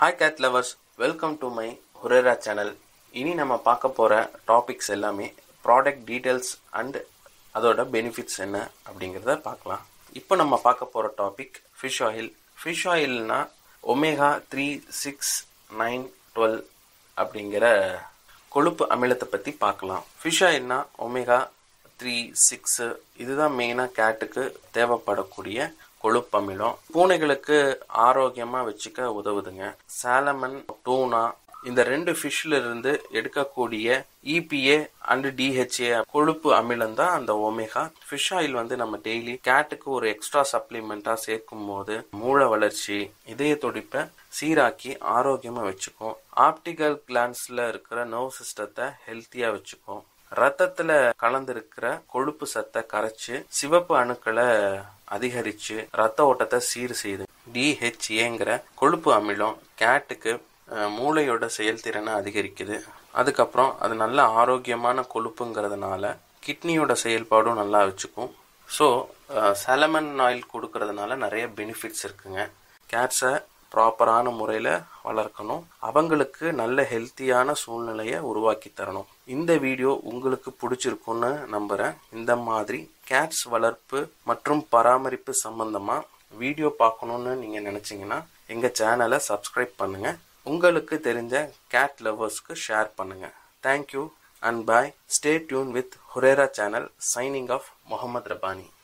hi cat lovers welcome to my Hurera channel இனி நம்ம பார்க்க போகிற டாபிக்ஸ் எல்லாமே ப்ராடக்ட் டீட்டெயில்ஸ் அண்ட் அதோட பெனிஃபிட்ஸ் என்ன அப்படிங்கிறத பார்க்கலாம் இப்போ நம்ம பார்க்க போகிற டாபிக் ஃபிஷ் ஆயில் ஃபிஷ் ஆயில்னா omega three six nine twelve அப்படிங்கிற கொழுப்பு அமிலத்தை பற்றி பார்க்கலாம் ஃபிஷ் ஆயில்னா ஒமேகா த்ரீ சிக்ஸு இதுதான் மெயினாக கேட்டுக்கு தேவைப்படக்கூடிய கொழுப்பு அமிலம் பூனைகளுக்கு ஆரோக்கியமாக வச்சுக்க உதவுதுங்க சாலமன் டூனா இந்த ரெண்டு ஃபிஷ்ல இருந்து எடுக்கக்கூடிய இபிஏ அண்ட் டிஹெச்ஏ கொழுப்பு அமிலம் தான் அந்த ஒமேகா ஃபிஷ் ஆயில் வந்து நம்ம டெய்லி கேட்டுக்கு ஒரு எக்ஸ்ட்ரா சப்ளிமெண்டா சேர்க்கும் போது மூளை வளர்ச்சி இதய துடிப்பை சீராக்கி ஆரோக்கியமா வச்சுக்கும் ஆப்டிகல் கிளான்ஸ்ல இருக்கிற நர்வ் சிஸ்டத்தை ஹெல்த்தியா வச்சுக்கும் ரத்தத்துல கலந்திருக்கிற கொழுப்பு சத்தை கரைச்சு சிவப்பு அணுக்களை அதிகரிச்சு ரத்த ஓட்டத்தை சீர் செய்யுது டிஹெச்ஏங்கிற கொழுப்பு அமிலம் கேட்டுக்கு அஹ், மூளையோட செயல்திறனை அதிகரிக்குது அதுக்கப்புறம் அது நல்ல ஆரோக்கியமான கொழுப்புங்கிறதுனால கிட்னியோட செயல்பாடும் நல்லா வச்சுக்கும் ஸோ சலமன் ஆயில் கொடுக்கறதுனால நிறைய பெனிஃபிட்ஸ் இருக்குங்க கேட்ஸை ப்ராப்பரான முறையில் வளர்க்கணும் அவங்களுக்கு நல்ல ஹெல்த்தியான சூழ்நிலையை உருவாக்கி தரணும் இந்த வீடியோ உங்களுக்கு பிடிச்சிருக்குன்னு நம்புகிறேன் இந்த மாதிரி கேட்ஸ் வளர்ப்பு மற்றும் பராமரிப்பு சம்பந்தமாக வீடியோ பார்க்கணுன்னு நீங்கள் நினச்சிங்கன்னா எங்கள் சேனலை சப்ஸ்கிரைப் பண்ணுங்கள் உங்களுக்கு தெரிஞ்ச கேட் லவர்ஸ்க்கு ஷேர் பண்ணுங்கள் thank you and bye stay tuned with Hurera channel signing off Muhammad Rabbani